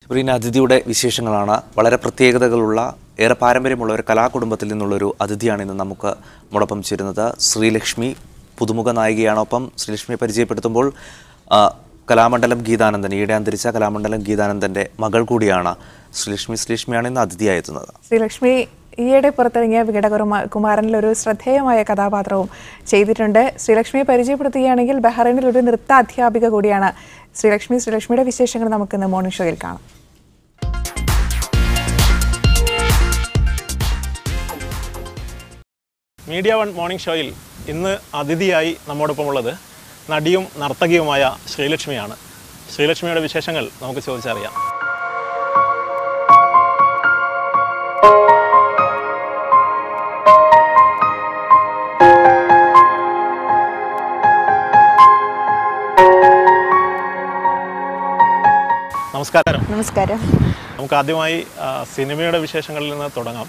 പ്രീന അതിഥിയുടെ വിശേഷങ്ങളാണ് വളരെ പ്രത്യേകതകളുള്ള ഏറെ പാരമ്പര്യമുള്ള ഒരു കലാകുടുംബത്തിൽ നിന്നുള്ളൊരു അതിഥിയാണ് ഇന്ന് നമുക്ക് നമ്മോടൊപ്പം ചേരുന്നത് ശ്രീലക്ഷ്മി പുതുമുഖ നായികയാണൊപ്പം ശ്രീലക്ഷ്മിയെ പരിചയപ്പെടുത്തുമ്പോൾ ആ, കലാമണ്ഡലം ഗീതാനന്ദൻ ഈയിടെ അന്തരിച്ച കലാമണ്ഡലം ഗീതാനന്ദൻ്റെ മകൾ കൂടിയാണ് ശ്രീലക്ഷ്മി ശ്രീലക്ഷ്മിയാണ് ഇന്ന് അതിഥിയായി എത്തുന്നത് ശ്രീലക്ഷ്മി ഈയിടെ പുറത്തിറങ്ങിയ വികടകുമാ കുമാരനിൽ ഒരു ശ്രദ്ധേയമായ കഥാപാത്രവും ചെയ്തിട്ടുണ്ട് ശ്രീലക്ഷ്മിയെ പരിചയപ്പെടുത്തുകയാണെങ്കിൽ ബഹ്റൈനിൽ ഒരു നൃത്ത അധ്യാപിക കൂടിയാണ് ശ്രീലക്ഷ്മി ശ്രീലക്ഷ്മിയുടെ വിശേഷങ്ങൾ നമുക്ക് ഇന്ന് മോർണിംഗ് ഷോയിൽ കാണാം മീഡിയ വൺ മോർണിംഗ് ഷോയിൽ ഇന്ന് അതിഥിയായി നമ്മോടൊപ്പമുള്ളത് നടിയും നർത്തകിയുമായ ശ്രീലക്ഷ്മിയാണ് ശ്രീലക്ഷ്മിയുടെ വിശേഷങ്ങൾ നമുക്ക് ചോദിച്ചറിയാം നമസ്കാരം നമസ്കാരം നമുക്ക് ആദ്യമായി ആ, സിനിമയുടെ വിശേഷങ്ങളിൽ നിന്ന് തുടങ്ങാം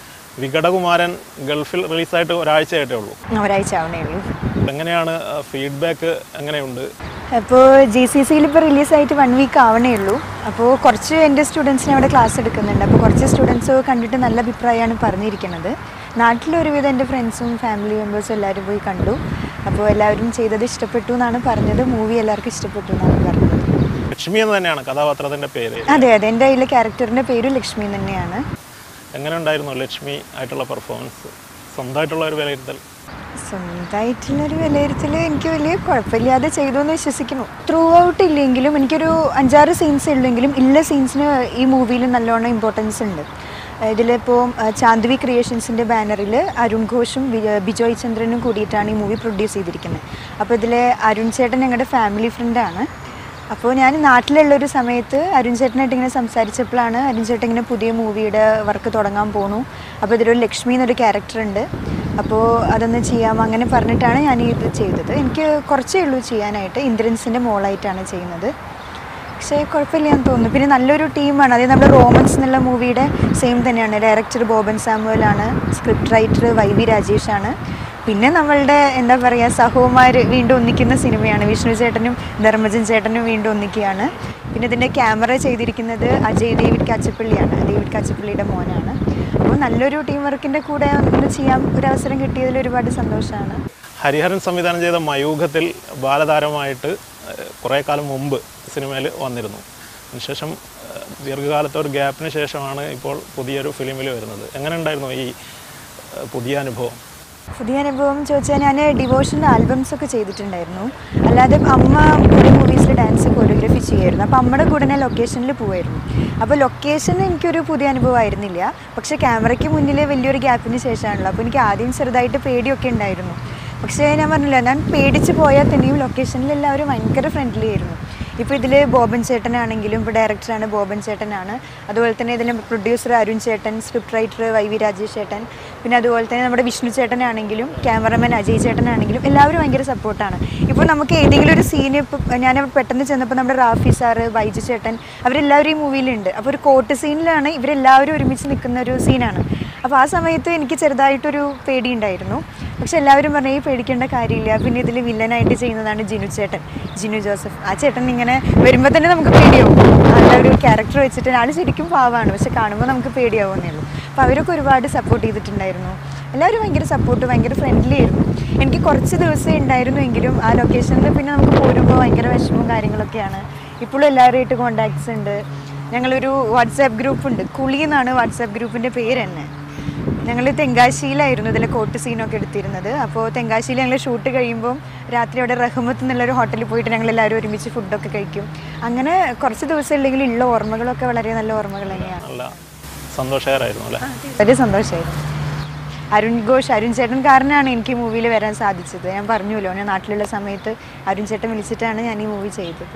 വികടകുമാരൻ ഗൾഫിൽ റിലീസായിട്ട് ഒരാഴ്ചയായിട്ടേ ഉള്ളൂ ഒരാഴ്ച ആവണേ ഉള്ളൂ എങ്ങനെയാണ് ഫീഡ്ബാക്ക് എങ്ങനെയുണ്ട് അപ്പോൾ ജി സി സിയിൽ ഇപ്പോൾ റിലീസായിട്ട് വൺ വീക്ക് ആവണേ ഉള്ളൂ അപ്പോൾ കുറച്ച് എൻ്റെ സ്റ്റുഡൻസിനെ അവിടെ ക്ലാസ് എടുക്കുന്നുണ്ട് അപ്പോൾ കുറച്ച് സ്റ്റുഡൻസ് കണ്ടിട്ട് നല്ല അഭിപ്രായമാണ് പറഞ്ഞിരിക്കുന്നത് നാട്ടിലൊരുവിധം എൻ്റെ ഫ്രണ്ട്സും ഫാമിലി മെമ്പേഴ്സും എല്ലാവരും പോയി കണ്ടു അപ്പോൾ എല്ലാവരും ചെയ്തത് ഇഷ്ടപ്പെട്ടു എന്നാണ് പറഞ്ഞത് മൂവി എല്ലാവർക്കും ഇഷ്ടപ്പെട്ടു എന്നാണ് പറഞ്ഞത് ലക്ഷ്മി എന്ന് തന്നെയാണ് കഥാപാത്രത്തിന്റെ പേര് അതെ അതെ എൻ്റെ അതിലെ ക്യാരക്ടറിൻ്റെ പേര് ലക്ഷ്മി തന്നെയാണ് എങ്ങനെ ഉണ്ടായിരുന്നു ലക്ഷ്മി ആയിട്ടുള്ള പെർഫോമൻസ് സ്വന്തമായിട്ടുള്ള ഒരു വിലയിരുത്തൽ സ്വന്തമായിട്ടുള്ളൊരു വിലയിരുത്തൽ എനിക്ക് വലിയ കുഴപ്പമില്ലാതെ ചെയ്തു എന്ന് വിശ്വസിക്കുന്നു ത്രൂ ഔട്ട് ഇല്ലെങ്കിലും എനിക്കൊരു അഞ്ചാറ് സീൻസ് ഉള്ളെങ്കിലും ഇല്ല സീൻസിന് ഈ മൂവിയിൽ നല്ലോണം ഇമ്പോർട്ടൻസ് ഉണ്ട് ഇതിലിപ്പോൾ ചാന്ദവി ക്രിയേഷൻസിൻ്റെ ബാനറിൽ അരുൺ ഘോഷും ബി- ബിജോയ് ചന്ദ്രനും കൂടിയിട്ടാണ് ഈ മൂവി പ്രൊഡ്യൂസ് ചെയ്തിരിക്കുന്നത് അപ്പോൾ ഇതിലെ അരുൺ ചേട്ടൻ ഞങ്ങളുടെ ഫാമിലി ഫ്രണ്ടാണ് അപ്പോൾ ഞാൻ നാട്ടിലുള്ളൊരു സമയത്ത് അരുൺ ചേട്ടനായിട്ട് ഇങ്ങനെ സംസാരിച്ചപ്പോഴാണ് അരുൺ ചേട്ടൻ ഇങ്ങനെ പുതിയ മൂവിയുടെ വർക്ക് തുടങ്ങാൻ പോണു അപ്പോൾ ഇതിലൊരു ലക്ഷ്മി എന്നൊരു ക്യാരക്ടർ ഉണ്ട് അപ്പോൾ അതൊന്ന് ചെയ്യാം അങ്ങനെ പറഞ്ഞിട്ടാണ് ഞാൻ ഇത് ചെയ്തത് എനിക്ക് കുറച്ചേ ഉള്ളൂ ചെയ്യാനായിട്ട് ഇന്ദ്രൻസിൻ്റെ മോളായിട്ടാണ് ചെയ്യുന്നത് പക്ഷേ കുഴപ്പമില്ലാന്ന് തോന്നുന്നു പിന്നെ നല്ലൊരു ടീമാണ് അതായത് നമ്മുടെ റോമൻസ് എന്നുള്ള മൂവിയുടെ സെയിം തന്നെയാണ് ഡയറക്ടർ ബോബൻ സാമുവൽ ആണ് സ്ക്രിപ്റ്റ് റൈറ്റർ വൈ വി രാജേഷാണ് പിന്നെ നമ്മളുടെ എന്താ പറയുക സഹോമാർ വീണ്ടും ഒന്നിക്കുന്ന സിനിമയാണ് വിഷ്ണു ചേട്ടനും ധർമ്മജൻ ചേട്ടനും വീണ്ടും ഒന്നിക്കുകയാണ് പിന്നെ ഇതിൻ്റെ ക്യാമറ ചെയ്തിരിക്കുന്നത് അജയ് ഡേവിഡ് കാച്ചപ്പള്ളിയാണ് ഡേവിഡ് കാച്ചപ്പള്ളിയുടെ മോനാണ് അപ്പോൾ നല്ലൊരു ടീം വർക്കിൻ്റെ കൂടെ ഒന്ന് ചെയ്യാൻ ഒരു അവസരം കിട്ടിയതിൽ ഒരുപാട് സന്തോഷമാണ് ഹരിഹരൻ സംവിധാനം ചെയ്ത മയൂഖത്തിൽ ബാലതാരമായിട്ട് കുറേ കാലം മുമ്പ് സിനിമയിൽ വന്നിരുന്നു അതിനുശേഷം ഏഹ്, ദീർഘകാലത്തെ ഒരു ഗ്യാപ്പിന് ശേഷമാണ് ഇപ്പോൾ പുതിയൊരു ഫിലിമിൽ വരുന്നത് എങ്ങനെ ഉണ്ടായിരുന്നു ഈ ഏഹ്, പുതിയ അനുഭവം പുതിയ അനുഭവം ചോദിച്ചാൽ ഞാൻ ഡിവോഷൻ്റെ ആൽബംസ് ഒക്കെ ചെയ്തിട്ടുണ്ടായിരുന്നു അല്ലാതെ അമ്മ ഒരു മൂവീസിൽ ഡാൻസ് കൊറിയോഗ്രഫി ചെയ്യുമായിരുന്നു അപ്പോൾ അമ്മയുടെ കൂടെ ഞാൻ ലൊക്കേഷനിൽ പോവായിരുന്നു അപ്പോൾ ലൊക്കേഷൻ എനിക്കൊരു പുതിയ അനുഭവമായിരുന്നില്ല പക്ഷേ ക്യാമറയ്ക്ക് മുന്നിൽ വലിയൊരു ഗ്യാപ്പിന് ശേഷമാണല്ലോ അപ്പോൾ എനിക്ക് ആദ്യം ചെറുതായിട്ട് പേടിയൊക്കെ ഉണ്ടായിരുന്നു പക്ഷേ ഞാൻ പറഞ്ഞില്ല ഞാൻ പേടിച്ച് പോയാൽ തന്നെയും ലൊക്കേഷനിൽ എല്ലാവരും ഭയങ്കര ഫ്രണ്ട്ലി ആയിരുന്നു ഇപ്പോൾ ഇതിൽ ബോബൻ ചേട്ടനാണെങ്കിലും ഇപ്പോൾ ഡയറക്ടറാണ് ബോബൻ ചേട്ടനാണ് അതുപോലെ തന്നെ ഇതിൻ്റെ പ്രൊഡ്യൂസർ അരുൺ ചേട്ടൻ script writer Y V Rajesh ചേട്ടൻ പിന്നെ അതുപോലെ തന്നെ നമ്മുടെ വിഷ്ണു ചേട്ടനാണെങ്കിലും ക്യാമറമാൻ അജയ് ചേട്ടനാണെങ്കിലും എല്ലാവരും ഭയങ്കര സപ്പോർട്ടാണ് ഇപ്പോൾ നമുക്ക് ഏതെങ്കിലും ഒരു സീന് ഇപ്പോൾ ഞാൻ പെട്ടെന്ന് ചെന്നപ്പോൾ നമ്മുടെ റാഫി സാറ് ബൈജു ചേട്ടൻ അവരെല്ലാവരും ഈ മൂവിയിലുണ്ട് അപ്പോൾ ഒരു കോട്ട് സീനിലാണ് ഇവരെല്ലാവരും ഒരുമിച്ച് നിൽക്കുന്ന ഒരു സീനാണ് അപ്പോൾ ആ സമയത്ത് എനിക്ക് ചെറുതായിട്ടൊരു പേടിയുണ്ടായിരുന്നു പക്ഷെ എല്ലാവരും പറഞ്ഞു ഈ പേടിക്കേണ്ട കാര്യമില്ല പിന്നെ ഇതിൽ വില്ലനായിട്ട് ചെയ്യുന്നതാണ് ജിനു ചേട്ടൻ ജിനു ജോസഫ് ആ ചേട്ടൻ ഇങ്ങനെ വരുമ്പോൾ തന്നെ നമുക്ക് പേടിയാവും ആളുടെ ഒരു ക്യാരക്ടർ വെച്ചിട്ട് ആൾ ശരിക്കും പാവമാണ് പക്ഷെ കാണുമ്പോൾ നമുക്ക് പേടിയാവുന്നേ ഉള്ളൂ അപ്പോൾ അവരൊക്കെ ഒരുപാട് സപ്പോർട്ട് ചെയ്തിട്ടുണ്ടായിരുന്നു എല്ലാവരും ഭയങ്കര സപ്പോർട്ട് ഭയങ്കര ഫ്രണ്ട്ലി ആയിരുന്നു എനിക്ക് കുറച്ച് ദിവസമേ ഉണ്ടായിരുന്നു എങ്കിലും ആ ലൊക്കേഷനിൽ പിന്നെ നമുക്ക് പോരുമ്പോൾ ഭയങ്കര വിഷമവും കാര്യങ്ങളൊക്കെയാണ് ഇപ്പോഴും എല്ലാവരുമായിട്ട് കോണ്ടാക്ട്സ് ഉണ്ട് ഞങ്ങളൊരു വാട്സാപ്പ് ഗ്രൂപ്പ് ഉണ്ട് കുളി എന്നാണ് വാട്സാപ്പ് ഗ്രൂപ്പിൻ്റെ പേര് തന്നെ ഞങ്ങൾ തെങ്കാശിയിലായിരുന്നു ഇതിലെ കോട്ട് സീനൊക്കെ എടുത്തിരുന്നത് അപ്പോൾ തെങ്കാശിയിൽ ഞങ്ങൾ ഷൂട്ട് കഴിയുമ്പോൾ രാത്രി അവിടെ റഹ്മത്ത് എന്നുള്ളൊരു ഹോട്ടലിൽ പോയിട്ട് ഞങ്ങൾ എല്ലാവരും ഒരുമിച്ച് ഫുഡൊക്കെ കഴിക്കും അങ്ങനെ കുറച്ച് ദിവസം ഇല്ലെങ്കിൽ ഉള്ള ഓർമ്മകളൊക്കെ വളരെ നല്ല ഓർമ്മകൾ തന്നെയാണ് നല്ല സന്തോഷകരമായിരുന്നു അല്ലേ വളരെ സന്തോഷമായിരുന്നു അരുൺ ഘോഷ് അരുൺ ചേട്ടൻ കാരനാണ് എനിക്ക് ഈ മൂവിയിൽ വരാൻ സാധിച്ചത് ഞാൻ പറഞ്ഞല്ലോ ഞാൻ നാട്ടിലുള്ള സമയത്ത് അരുൺ ചേട്ടൻ വിളിച്ചിട്ടാണ് ഞാൻ ഈ മൂവി ചെയ്തത്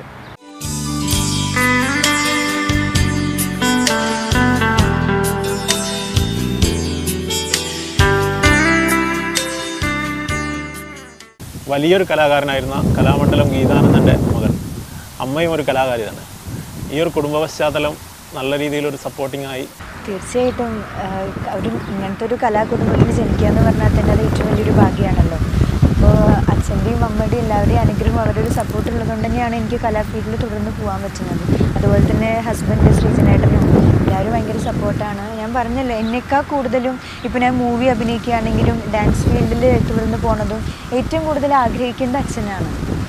വലിയൊരു കലാകാരനായിരുന്ന കലാമണ്ഡലം ഗീതാനന്ദൻ്റെ മകൻ അമ്മയും ഒരു കലാകാരി തന്നെ ഈ ഒരു കുടുംബ പശ്ചാത്തലം നല്ല രീതിയിലൊരു സപ്പോർട്ടിംഗ് ആയി തീർച്ചയായിട്ടും ആഹ്, ഒരു ഇങ്ങനത്തെ ഒരു കലാകുടുംബത്തിൽ ജനിക്കുക എന്ന് പറഞ്ഞാൽ തന്നെ അത് ഏറ്റവും വലിയൊരു ഭാഗ്യമാണല്ലോ അപ്പോൾ അച്ഛൻ്റെയും അമ്മയുടെയും എല്ലാവരുടെയും അനുഗ്രഹം അവരുടെ ഒരു സപ്പോർട്ട് ഉള്ളതുകൊണ്ട് തന്നെയാണ് എനിക്ക് കലാ ഫീൽഡിൽ തുടർന്ന് പോകാൻ പറ്റുന്നത് അതുപോലെ തന്നെ ഹസ്ബൻഡ് ശ്രീജനേട്ടനും എല്ലാവരും ഭയങ്കര സപ്പോർട്ടാണ് ഞാൻ പറഞ്ഞല്ലോ എന്നേക്കാൾ കൂടുതലും ഇപ്പോൾ ഞാൻ മൂവി അഭിനയിക്കുകയാണെങ്കിലും ഡാൻസ് ഫീൽഡിൽ തുടർന്ന് പോണതും ഏറ്റവും കൂടുതൽ ആഗ്രഹിക്കുന്നത് അച്ഛനാണ്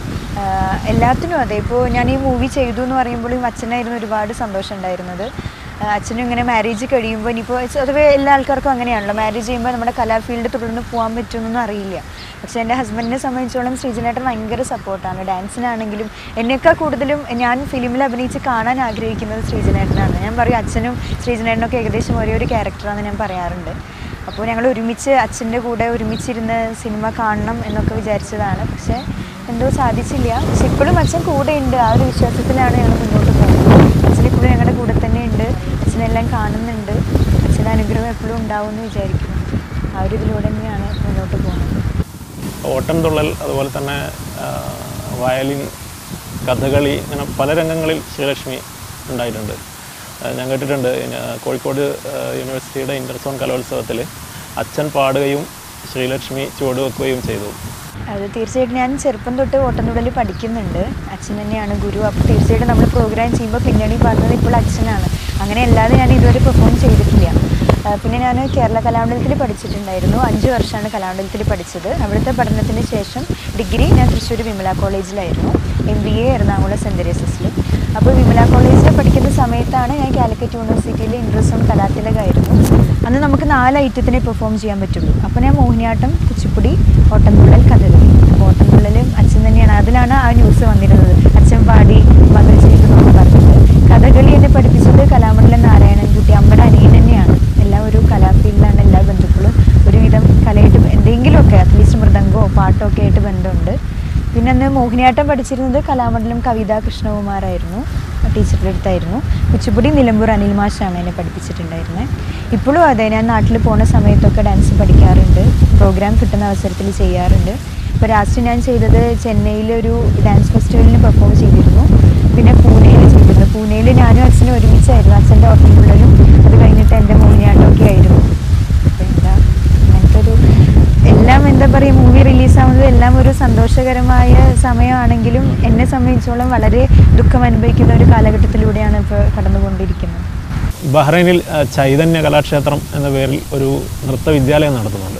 ആഹ് എല്ലാത്തിനും അതെ ഇപ്പോൾ ഞാൻ ഈ മൂവി ചെയ്തു എന്ന് പറയുമ്പോഴും അച്ഛനായിരുന്നു ഒരുപാട് സന്തോഷം ഉണ്ടായിരുന്നത് ആഹ് അച്ഛനും ഇങ്ങനെ മാരേജ് കഴിയുമ്പോൾ ഇനിയിപ്പോൾ പൊതുവെ എല്ലാ ആൾക്കാർക്കും അങ്ങനെയാണല്ലോ മാരേജ് ചെയ്യുമ്പോൾ നമ്മുടെ കലാ ഫീൽഡ് തുടർന്ന് പോകാൻ പറ്റുമെന്നൊന്നും അറിയില്ല പക്ഷേ എൻ്റെ ഹസ്ബൻഡിനെ സംബന്ധിച്ചോളം ശ്രീജനേട്ടൻ ഭയങ്കര സപ്പോർട്ടാണ് ഡാൻസിനാണെങ്കിലും എന്നേക്കാൾ കൂടുതലും ഞാൻ ഫിലിമിൽ അഭിനയിച്ച് കാണാൻ ആഗ്രഹിക്കുന്നത് ശ്രീജനേട്ടനാണ് ഞാൻ പറയും അച്ഛനും ശ്രീജനേട്ടനൊക്കെ ഏകദേശം ഒരേ ഒരു ക്യാരക്ടറാണെന്ന് ഞാൻ പറയാറുണ്ട് അപ്പോൾ ഞങ്ങൾ ഒരുമിച്ച് അച്ഛൻ്റെ കൂടെ ഒരുമിച്ചിരുന്ന് സിനിമ കാണണം എന്നൊക്കെ വിചാരിച്ചതാണ് പക്ഷേ എന്തോ സാധിച്ചില്ല പക്ഷെ ഇപ്പോഴും അച്ഛൻ കൂടെ ഉണ്ട് ആ ഒരു വിശ്വാസത്തിലാണ് ഞങ്ങൾ മുന്നോട്ട് പോകുന്നത് അച്ഛൻ ഇപ്പോഴും ഞങ്ങളുടെ കൂടെ തന്നെ ഉണ്ട് അച്ഛനെല്ലാം കാണുന്നുണ്ട് അച്ഛൻ്റെ അനുഗ്രഹം എപ്പോഴും ഉണ്ടാവും എന്ന് വിചാരിക്കുന്നു ആ ഒരു ഇതിലൂടെ തന്നെയാണ് മുന്നോട്ട് പോകുന്നത് ഓട്ടംതുള്ളൽ അതുപോലെ തന്നെ ആ, വയലിൻ കഥകളി ഇങ്ങനെ പല രംഗങ്ങളിൽ ശ്രീലക്ഷ്മി ഉണ്ടായിട്ടുണ്ട് ആ, ഞാൻ കേട്ടിട്ടുണ്ട് ഇനി, ആ, കോഴിക്കോട് ആ, യൂണിവേഴ്സിറ്റിയുടെ ഇൻ്റർസോൺ കലോത്സവത്തിൽ അച്ഛൻ പാടുകയും ശ്രീലക്ഷ്മി ചുവടുവെക്കുകയും ചെയ്തു അത് തീർച്ചയായിട്ടും ഞാൻ ചെറുപ്പം തൊട്ട് ഓട്ടംതുള്ളൽ പഠിക്കുന്നുണ്ട് അച്ഛൻ തന്നെയാണ് ഗുരു അപ്പോൾ തീർച്ചയായിട്ടും നമ്മൾ പ്രോഗ്രാം ചെയ്യുമ്പോൾ പിന്നണി പാടുന്നത് ഇപ്പോൾ അച്ഛനാണ് അങ്ങനെ അല്ലാതെ ഞാൻ ഇതുവരെ പെർഫോം ചെയ്തിട്ടില്ല ആ, പിന്നെ ഞാൻ കേരള കലാമണ്ഡലത്തിൽ പഠിച്ചിട്ടുണ്ടായിരുന്നു അഞ്ച് വർഷമാണ് കലാമണ്ഡലത്തിൽ പഠിച്ചത് അവിടുത്തെ പഠനത്തിന് ശേഷം ഡിഗ്രി ഞാൻ തൃശ്ശൂർ വിമല കോളേജിലായിരുന്നു M B A Ernakulam saint തെരേസസിൽ അപ്പോൾ വിമല കോളേജിൽ പഠിക്കുന്ന സമയത്താണ് ഞാൻ കാലിക്കറ്റ് യൂണിവേഴ്സിറ്റിയിൽ ഇൻട്രസം കലാതിലകമായിരുന്നു അന്ന് നമുക്ക് നാല് ഐറ്റത്തിനെ പെർഫോം ചെയ്യാൻ പറ്റുള്ളൂ അപ്പോൾ ഞാൻ മോഹിനിയാട്ടം കുച്ചിപ്പുടി ഓട്ടംതുള്ളൽ കഥകളി അപ്പോൾ ഓട്ടംതുള്ളലും അച്ഛൻ തന്നെയാണ് അതിലാണ് ആ ന്യൂസ് വന്നിരുന്നത് അച്ഛൻ പാടി മകൾ ചെയ്തു എന്നൊക്കെ പറഞ്ഞിട്ട് കഥകളി എന്നെ പഠിപ്പിച്ചത് കലാമണ്ഡലം നാരായണൻകുട്ടി അമ്മയുടെ അനിയൻ തന്നെയാണ് എല്ലാം ഒരു കലാഫീൽഡിലാണ് എല്ലാ ബന്ധുക്കളും ഒരുവിധം കലയായിട്ട് എന്തെങ്കിലുമൊക്കെ അറ്റ്ലീസ്റ്റ് മൃദംഗമോ പാട്ടോ ഒക്കെ ആയിട്ട് ബന്ധമുണ്ട് പിന്നെ അന്ന് മോഹിനിയാട്ടം പഠിച്ചിരുന്നത് കലാമണ്ഡലം കവിതാ കൃഷ്ണകുമാറായിരുന്നു ടീച്ചറുടെ അടുത്തായിരുന്നു കുച്ചിപ്പുടി നിലമ്പൂർ അനിൽ മാഷാണ് എന്നെ പഠിപ്പിച്ചിട്ടുണ്ടായിരുന്നത് ഇപ്പോഴും അതെ ഞാൻ നാട്ടിൽ പോണ സമയത്തൊക്കെ ഡാൻസ് പഠിക്കാറുണ്ട് പ്രോഗ്രാം കിട്ടുന്ന അവസരത്തിൽ ചെയ്യാറുണ്ട് ഇപ്പോൾ ലാസ്റ്റ് ഞാൻ ചെയ്തത് ചെന്നൈയിലൊരു ഡാൻസ് ഫെസ്റ്റിവലിന് പെർഫോം ചെയ്തിരുന്നു പിന്നെ പൂനെയിൽ ചെയ്തിരുന്നു പൂനെയിൽ ഞാനും അച്ഛനും ഒരുമിച്ചായിരുന്നു അച്ഛൻ്റെ ഓട്ടംപുള്ളലും അത് കഴിഞ്ഞിട്ട് എൻ്റെ മോഹിനിയാട്ടമൊക്കെ ആയിരുന്നു അപ്പോൾ എന്താ അങ്ങനത്തെ ഒരു എല്ലാം എന്താ പറയുക മൂവി റിലീസാവുന്നത് എല്ലാം ഒരു സന്തോഷകരമായ സമയമാണെങ്കിലും എന്നെ സംബന്ധിച്ചോളം വളരെ ദുഃഖം അനുഭവിക്കുന്ന ഒരു കാലഘട്ടത്തിലൂടെയാണ് ഇപ്പോൾ കടന്നുകൊണ്ടിരിക്കുന്നത് ബഹ്റൈനിൽ ആ, ചൈതന്യ കലാക്ഷേത്രം എന്ന പേരിൽ ഒരു നൃത്ത വിദ്യാലയം നടത്തുന്നുണ്ട്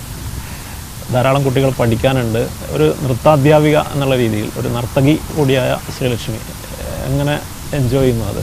ധാരാളം കുട്ടികൾ പഠിക്കാനുണ്ട് ഒരു നൃത്താധ്യാപിക എന്നുള്ള രീതിയിൽ ഒരു നർത്തകി കൂടിയായ ശ്രീലക്ഷ്മി എങ്ങനെ എൻജോയ് ചെയ്യുന്നു അത്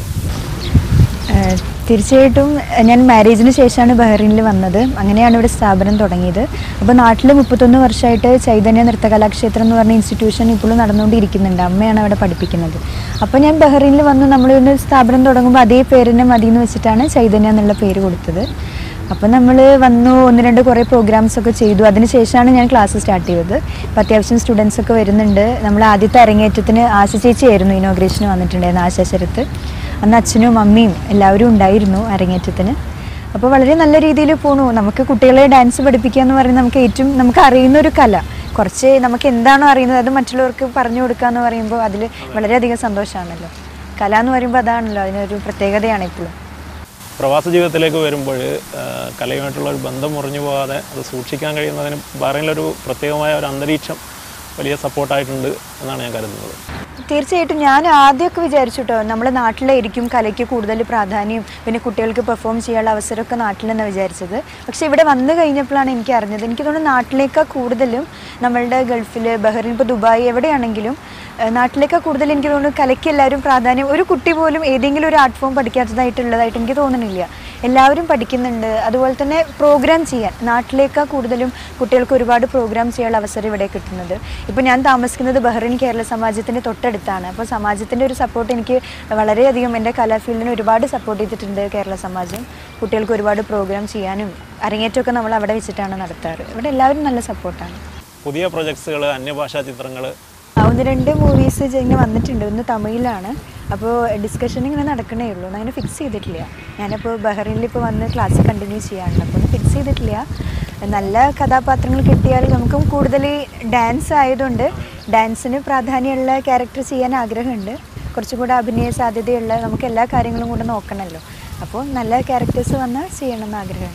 ഏഹ് തീർച്ചയായിട്ടും ഏഹ് ഞാൻ മാരേജിന് ശേഷമാണ് ബഹ്റൈനിൽ വന്നത് അങ്ങനെയാണ് ഇവിടെ സ്ഥാപനം തുടങ്ങിയത് അപ്പോൾ നാട്ടിൽ മുപ്പത്തൊന്ന് വർഷമായിട്ട് ചൈതന്യ നൃത്തകലാക്ഷേത്രം എന്ന് പറഞ്ഞ ഇൻസ്റ്റിറ്റ്യൂഷൻ ഇപ്പോഴും നടന്നുകൊണ്ടിരിക്കുന്നുണ്ട് അമ്മയാണ് അവിടെ പഠിപ്പിക്കുന്നത് അപ്പോൾ ഞാൻ ബഹ്റൈനിൽ വന്ന് നമ്മൾ ഒരു സ്ഥാപനം തുടങ്ങുമ്പോൾ അതേ പേരിനെ മതി എന്ന് വെച്ചിട്ടാണ് ചൈതന്യ എന്നുള്ള പേര് കൊടുത്തത് അപ്പോൾ നമ്മൾ വന്നു ഒന്ന് രണ്ട് കുറേ പ്രോഗ്രാംസ് ഒക്കെ ചെയ്തു അതിനുശേഷമാണ് ഞാൻ ക്ലാസ് സ്റ്റാർട്ട് ചെയ്തത് അപ്പോൾ അത്യാവശ്യം സ്റ്റുഡൻസ് ഒക്കെ വരുന്നുണ്ട് നമ്മൾ ആദ്യത്തെ അരങ്ങേറ്റത്തിന് ആശ ചേച്ചിയായിരുന്നു ഇനോഗ്രേഷന് വന്നിട്ടുണ്ടായിരുന്നു ആശ ശരത്ത് അന്ന് അച്ഛനും അമ്മയും എല്ലാവരും ഉണ്ടായിരുന്നു അരങ്ങേറ്റത്തിന് അപ്പോൾ വളരെ നല്ല രീതിയിൽ പോണു നമുക്ക് കുട്ടികളെ ഡാൻസ് പഠിപ്പിക്കുക എന്ന് പറയുന്നത് നമുക്ക് ഏറ്റവും നമുക്ക് അറിയുന്ന ഒരു കല കുറച്ച് നമുക്ക് എന്താണോ അറിയുന്നത് അത് മറ്റുള്ളവർക്ക് പറഞ്ഞു കൊടുക്കുക എന്ന് പറയുമ്പോൾ അതിൽ വളരെയധികം സന്തോഷമാണല്ലോ കല എന്ന് പറയുമ്പോൾ അതാണല്ലോ അതിനൊരു പ്രത്യേകതയാണ് ഇപ്പോഴും പ്രവാസ ജീവിതത്തിലേക്ക് വരുമ്പോൾ ആ, കലയുമായിട്ടുള്ള ഒരു ബന്ധം മുറിഞ്ഞു പോകാതെ അത് സൂക്ഷിക്കാൻ കഴിയുന്നതിന് ബഹ്റൈനിലൊരു പ്രത്യേകമായ ഒരു അന്തരീക്ഷം വലിയ സപ്പോർട്ടായിട്ടുണ്ട് എന്നാണ് ഞാൻ കരുതുന്നത് തീർച്ചയായിട്ടും ഞാൻ ആദ്യമൊക്കെ വിചാരിച്ചു കേട്ടോ നമ്മുടെ നാട്ടിലായിരിക്കും കലയ്ക്ക് കൂടുതൽ പ്രാധാന്യം പിന്നെ കുട്ടികൾക്ക് പെർഫോം ചെയ്യാനുള്ള അവസരമൊക്കെ നാട്ടിലെന്നാണ് വിചാരിച്ചത് പക്ഷേ ഇവിടെ വന്നു കഴിഞ്ഞപ്പോഴാണ് എനിക്ക് അറിഞ്ഞത് എനിക്ക് തോന്നുന്നു നാട്ടിലേക്കാൾ കൂടുതലും നമ്മളുടെ ഗൾഫിൽ ബഹ്റിൻ ഇപ്പോൾ ദുബായ് എവിടെയാണെങ്കിലും ഏഹ് നാട്ടിലേക്കാൾ കൂടുതൽ എനിക്ക് തോന്നുന്നു കലയ്ക്ക് എല്ലാവരും പ്രാധാന്യം ഒരു കുട്ടി പോലും ഏതെങ്കിലും ഒരു ആർട്ട് ഫോം പഠിക്കാത്തതായിട്ടുള്ളതായിട്ട് എനിക്ക് തോന്നുന്നില്ല എല്ലാവരും പഠിക്കുന്നുണ്ട് അതുപോലെ തന്നെ പ്രോഗ്രാം ചെയ്യാൻ നാട്ടിലേക്കാൾ കൂടുതലും കുട്ടികൾക്ക് ഒരുപാട് പ്രോഗ്രാം ചെയ്യാനുള്ള അവസരം ഇവിടെ കിട്ടുന്നത് ഇപ്പോൾ ഞാൻ താമസിക്കുന്നത് ബഹ്റിൻ കേരള സമാജത്തിൻ്റെ തൊട്ടടുത്താണ് അപ്പോൾ സമാജത്തിൻ്റെ ഒരു സപ്പോർട്ട് എനിക്ക് വളരെയധികം എൻ്റെ കലാഫീൽഡിന് ഒരുപാട് സപ്പോർട്ട് ചെയ്തിട്ടുണ്ട് കേരള സമാജം കുട്ടികൾക്ക് ഒരുപാട് പ്രോഗ്രാം ചെയ്യാനും അരങ്ങേറ്റമൊക്കെ നമ്മൾ അവിടെ വെച്ചിട്ടാണ് നടത്താറ് ഇവിടെ എല്ലാവരും നല്ല സപ്പോർട്ടാണ് പുതിയ പ്രൊജക്ട്സുകൾ അന്യഭാഷാ ചിത്രങ്ങൾ ആ, ഒന്ന് രണ്ട് മൂവീസ് ഇങ്ങനെ വന്നിട്ടുണ്ട് ഒന്ന് തമിഴിലാണ് അപ്പോൾ ഡിസ്കഷൻ ഇങ്ങനെ നടക്കണേ ഉള്ളൂ ഒന്ന് അങ്ങനെ ഫിക്സ് ചെയ്തിട്ടില്ല ഞാനിപ്പോൾ ബഹ്റൈനിൽ ഇപ്പോൾ വന്ന് ക്ലാസ് കണ്ടിന്യൂ ചെയ്യാറുണ്ട് അപ്പോൾ ഒന്ന് ഫിക്സ് ചെയ്തിട്ടില്ല നല്ല കഥാപാത്രങ്ങൾ കിട്ടിയാൽ നമുക്കും കൂടുതൽ ഡാൻസ് ആയതുകൊണ്ട് ഡാൻസിന് പ്രാധാന്യമുള്ള ക്യാരക്ടർ ചെയ്യാൻ ആഗ്രഹമുണ്ട് കുറച്ചും കൂടെ അഭിനയ സാധ്യതയുള്ള നമുക്ക് എല്ലാ കാര്യങ്ങളും കൂടെ നോക്കണമല്ലോ അപ്പോൾ നല്ല ക്യാരക്ടേഴ്സ് വന്നാൽ ചെയ്യണമെന്ന് ആഗ്രഹമുണ്ട്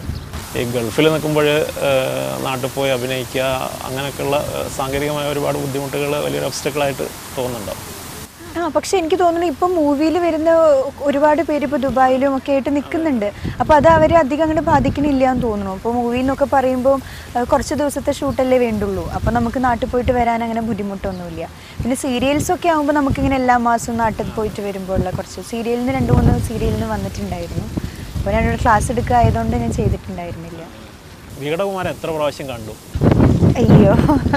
ഈ ഗൾഫിൽ നിൽക്കുമ്പോൾ നാട്ടിൽ പോയി അഭിനയിക്കുക അങ്ങനെയൊക്കെയുള്ള ഏഹ്, സാങ്കേതികമായ ഒരുപാട് ബുദ്ധിമുട്ടുകൾ വലിയൊരു ഒബ്സ്റ്റക്കിളായിട്ട് തോന്നുന്നുണ്ടോ ആ പക്ഷെ എനിക്ക് തോന്നുന്നു ഇപ്പം മൂവിയിൽ വരുന്ന ഒരുപാട് പേര് ഇപ്പോൾ ദുബായിലും ഒക്കെ ആയിട്ട് നിൽക്കുന്നുണ്ട് അപ്പോൾ അത് അവരെ അധികം അങ്ങനെ ബാധിക്കണില്ല എന്ന് തോന്നുന്നു അപ്പോൾ മൂവിയിൽ നിന്നൊക്കെ പറയുമ്പോൾ ആ, കുറച്ച് ദിവസത്തെ ഷൂട്ടല്ലേ വേണ്ടുള്ളൂ അപ്പോൾ നമുക്ക് നാട്ടിൽ പോയിട്ട് വരാൻ അങ്ങനെ ബുദ്ധിമുട്ടൊന്നുമില്ല പിന്നെ സീരിയൽസ് ഒക്കെ ആകുമ്പോൾ നമുക്കിങ്ങനെ എല്ലാ മാസവും നാട്ടിൽ പോയിട്ട് വരുമ്പോഴുള്ള കുറച്ച് സീരിയലിൽ നിന്ന് രണ്ട് മൂന്ന് സീരിയലിൽ നിന്ന് വന്നിട്ടുണ്ടായിരുന്നു അപ്പോൾ ഞാനൊരു ക്ലാസ് എടുക്കുക ആയതുകൊണ്ട് ഞാൻ ചെയ്തിട്ടുണ്ടായിരുന്നില്ല വികടകുമാരൻ എത്ര പ്രാവശ്യം കണ്ടു അയ്യോ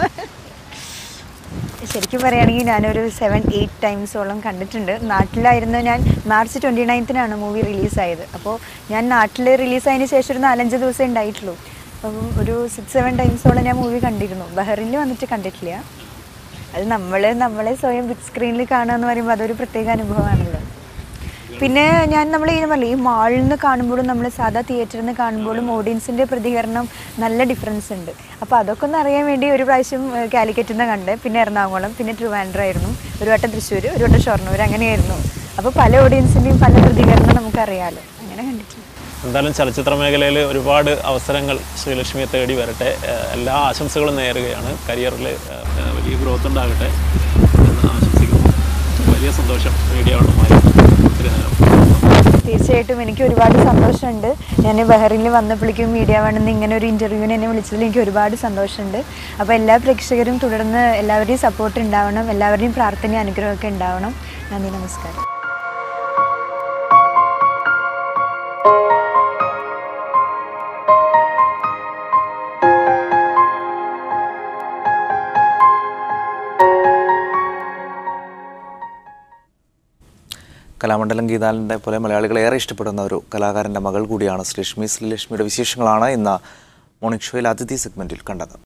ശരിക്കും പറയുകയാണെങ്കിൽ ഞാനൊരു സെവൻ എയ്റ്റ് ടൈംസോളം കണ്ടിട്ടുണ്ട് നാട്ടിലായിരുന്നു ഞാൻ മാർച്ച് ട്വൻറ്റി നയൻത്തിനാണ് മൂവി റിലീസായത് അപ്പോൾ ഞാൻ നാട്ടിൽ റിലീസായതിന് ശേഷം ഒരു നാലഞ്ച് ദിവസമേ ഉണ്ടായിട്ടുള്ളൂ അപ്പം ഒരു സിക്സ് സെവൻ ടൈംസോളം ഞാൻ മൂവി കണ്ടിരുന്നു ബഹറിനിൽ വന്നിട്ട് കണ്ടിട്ടില്ല അത് നമ്മൾ നമ്മളെ സ്വയം ബിഗ് സ്ക്രീനിൽ കാണുക എന്ന് പറയുമ്പോൾ അതൊരു പ്രത്യേക അനുഭവമാണല്ലോ പിന്നെ ഞാൻ നമ്മൾ ഈ പറഞ്ഞില്ലേ ഈ മാളിൽ നിന്ന് കാണുമ്പോഴും നമ്മൾ സാധാ തിയേറ്ററിൽ നിന്ന് കാണുമ്പോഴും ഓഡിയൻസിൻ്റെ പ്രതികരണം നല്ല ഡിഫറൻസ് ഉണ്ട് അപ്പോൾ അതൊക്കെ ഒന്ന് അറിയാൻ വേണ്ടി ഒരു പ്രാവശ്യം ഏഹ്, കാലിക്കറ്റിൽ നിന്ന് കണ്ട് പിന്നെ എറണാകുളം പിന്നെ ട്രിവാൻഡ്രം ആയിരുന്നു ഒരു വട്ടം തൃശ്ശൂർ ഒരു വട്ടം ഷൊർണൂർ അങ്ങനെയായിരുന്നു അപ്പോൾ പല ഓഡിയൻസിൻ്റെയും പല പ്രതികരണം നമുക്കറിയാമല്ലോ അങ്ങനെ കണ്ടിട്ടുണ്ട് എന്തായാലും ചലച്ചിത്ര മേഖലയിൽ ഒരുപാട് അവസരങ്ങൾ ശ്രീലക്ഷ്മിയെ തേടി വരട്ടെ ഏഹ് എല്ലാ ആശംസകളും നേരുകയാണ് കരിയറിൽ വലിയ ഗ്രോത്ത് ഉണ്ടാകട്ടെ എന്ന് ആശംസിക്കുന്നു വലിയ സന്തോഷം മീഡിയ വണ്ണുമായി ഒത്തിരി നേരം തീർച്ചയായിട്ടും എനിക്ക് ഒരുപാട് സന്തോഷമുണ്ട് ഞാൻ ബഹറിനിൽ വന്നപ്പോഴേക്കും മീഡിയ വണ്ണിന്ന് ഇങ്ങനെ ഒരു ഇൻ്റർവ്യൂവിന് എന്നെ വിളിച്ചതിൽ എനിക്ക് ഒരുപാട് സന്തോഷമുണ്ട് അപ്പോൾ എല്ലാ പ്രേക്ഷകരും തുടർന്ന് എല്ലാവരുടെയും സപ്പോർട്ട് ഉണ്ടാവണം എല്ലാവരുടെയും പ്രാർത്ഥനയും അനുഗ്രഹമൊക്കെ ഉണ്ടാവണം നന്ദി നമസ്കാരം കലാമണ്ഡലം ഗീതാലിൻ്റെ പോലെ മലയാളികൾ ഏറെ ഇഷ്ടപ്പെടുന്ന ഒരു കലാകാരൻ്റെ മകൾ കൂടിയാണ് ശ്രീലക്ഷ്മി ശ്രീലക്ഷ്മിയുടെ വിശേഷങ്ങളാണ് ഇന്ന് മോർണിംഗ് ഷോയിൽ അതിഥി സെഗ്മെൻറ്റിൽ കണ്ടത്